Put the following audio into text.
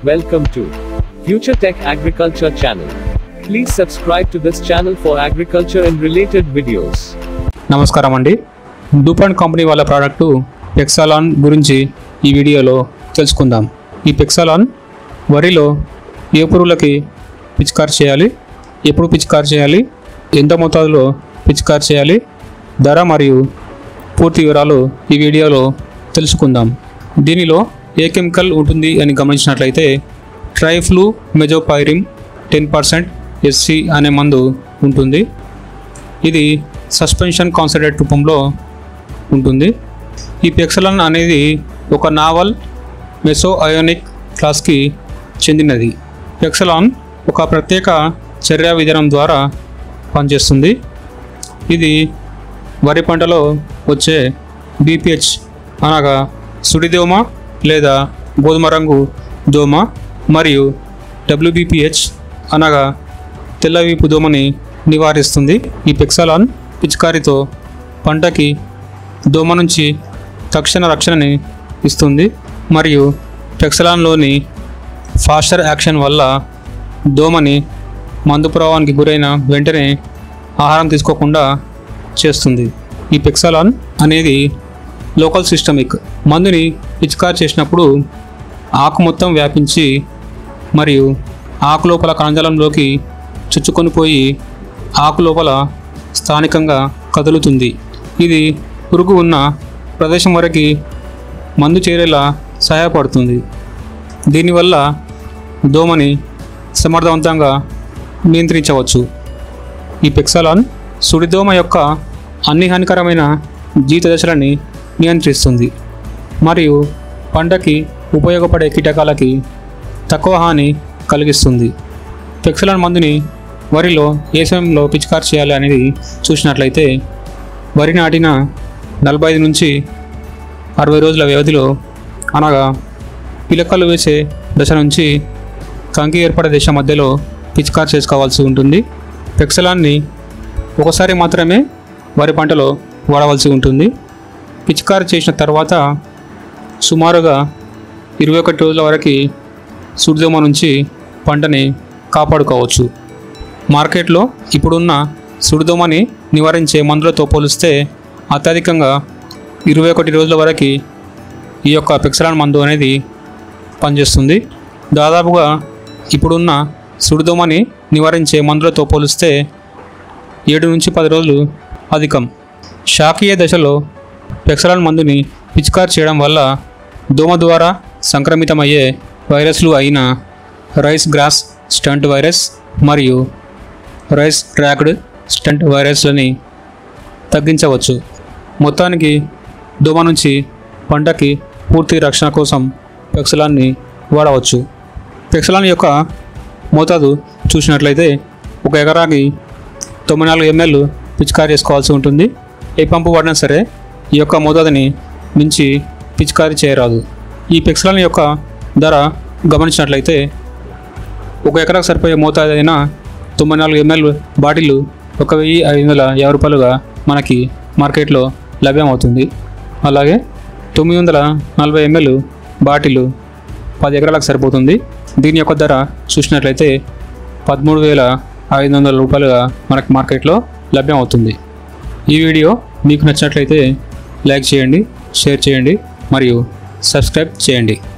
Welcome to Future Tech Agriculture channel. Please subscribe to this channel for agriculture and related videos. నమస్కారం అండి DuPont company వాళ్ళ product Pexalon గురించి ఈ వీడియోలో తెలుసుకుందాం ఈ పెక్సాలాన్ వరిలో ఏ పురుగులకి పిచికారి చేయాలి ఎప్పుడు పిచికారి చేయాలి ఎంత మోతాదులో పిచికారి చేయాలి ధర మరియు పూర్తి వివరాలు ఈ వీడియోలో తెలుసుకుందాం దీనిలో ఏ కెమికల్ ఉంటుంది అని గమనించినట్లయితే triflumezopyrim ten percent SC అనే మందు ఉంటుంది ఇది సస్పెన్షన్ కాన్సన్ట్రేట్ రూపంలో ఉంటుంది ఈ పెక్సలాన్ అనేది ఒక నావల్ మెసో అయోనిక్ క్లాస్కి చెందినది పెక్సలాన్ ఒక ప్రత్యేక చర్యా విధానం ద్వారా పనిచేస్తుంది ఇది వరి పంటలో వచ్చే బీపీహెచ్ అనగా సుడిదోమ లేదా గోధుమ రంగు దోమ మరియు డబ్ల్యూబీపీహెచ్ అనగా తెల్లవీపు దోమని నివారిస్తుంది ఈ పెక్సలాన్ పిచికారితో పంటకి దోమ నుంచి తక్షణ రక్షణని ఇస్తుంది మరియు పెక్సలాన్లోని ఫాస్టర్ యాక్షన్ వల్ల దోమని మందు ప్రభావానికి గురైన వెంటనే ఆహారం తీసుకోకుండా చేస్తుంది ఈ పెక్సలాన్ అనేది లోకల్ సిస్టమిక్ మందుని పిచికారి చేసినప్పుడు ఆకు మొత్తం వ్యాపించి మరియు ఆకు లోపల కణజాలంలోకి చుచ్చుకొని పోయి ఆకు లోపల స్థానికంగా కదులుతుంది ఇది పురుగు ఉన్న ప్రదేశం వరకు మందు చేరేలా సహాయపడుతుంది దీనివల్ల దోమని సమర్థవంతంగా నియంత్రించవచ్చు ఈ పెక్సలాన్ సుడిదోమ యొక్క అన్ని హానికరమైన జీవిత దశలని నియంత్రిస్తుంది మరియు పంటకి ఉపయోగపడే కీటకాలకి తక్కువ హాని కలిగిస్తుంది పెక్సలాన్ మందుని వరిలో ఏ సమయంలో పిచికారి చేయాలి అనేది చూసినట్లయితే వరి నాటిన నలభై ఐదు నుంచి అరవై రోజుల వ్యవధిలో అనగా పిలకలు వేసే దశ నుంచి కంకి ఏర్పడే దశ మధ్యలో పిచికారి చేసుకోవాల్సి ఉంటుంది పెక్సలాన్ని ఒకసారి మాత్రమే వరి పంటలో వాడవలసి ఉంటుంది పిచికారి చేసిన తర్వాత సుమారుగా ఇరవై ఒకటి రోజుల వరకు సుడిదోమ నుంచి పంటని కాపాడుకోవచ్చు మార్కెట్లో ఇప్పుడున్న సుడిదోమని నివారించే మందులతో పోలిస్తే అత్యధికంగా ఇరవై ఒకటి రోజుల వరకు ఈ యొక్క పెక్సలాన్ మందు అనేది పనిచేస్తుంది దాదాపుగా ఇప్పుడున్న సుడిదోమని నివారించే మందులతో పోలిస్తే ఏడు నుంచి పది రోజులు అధికం శాకీయ దశలో పెక్సలాన్ మందుని పిచికారి చేయడం వల్ల దోమ ద్వారా సంక్రమితమయ్యే వైరస్లు అయిన రైస్ గ్రాస్ స్టంట్ వైరస్ మరియు రైస్ ట్రాక్డ్ స్టంట్ వైరస్లని తగ్గించవచ్చు మొత్తానికి దోమ నుంచి పంటకి పూర్తి రక్షణ కోసం పెక్సలాన్ని వాడవచ్చు పెక్సలాన్ యొక్క మోతాదు చూసినట్లయితే ఒక ఎకరాకి తొంభై నాలుగు ఎంఎల్ పిచికారి చేసుకోవాల్సి ఉంటుంది ఏ పంపు వాడినా సరే ఈ యొక్క మోతాదుని మించి పిచికారి చేయరాదు ఈ పెక్సలాన్ యొక్క ధర గమనించినట్లయితే ఒక ఎకరాకు సరిపోయే మోతాదు అయిన తొంభై నాలుగు ఎంఎల్ బాటిల్ ఒక వెయ్యి ఐదు వందల యాభై రూపాయలుగా మనకి మార్కెట్లో లభ్యమవుతుంది అలాగే తొమ్మిది వందల నలభై ఎంఎల్ బాటిల్ పది ఎకరాలకు సరిపోతుంది దీని యొక్క ధర చూసినట్లయితే పదమూడు వేల ఐదు వందల రూపాయలుగా మనకి మార్కెట్లో లభ్యమవుతుంది ఈ వీడియో మీకు నచ్చినట్లయితే లైక్ చేయండి షేర్ చేయండి మరియు సబ్స్క్రైబ్ చేయండి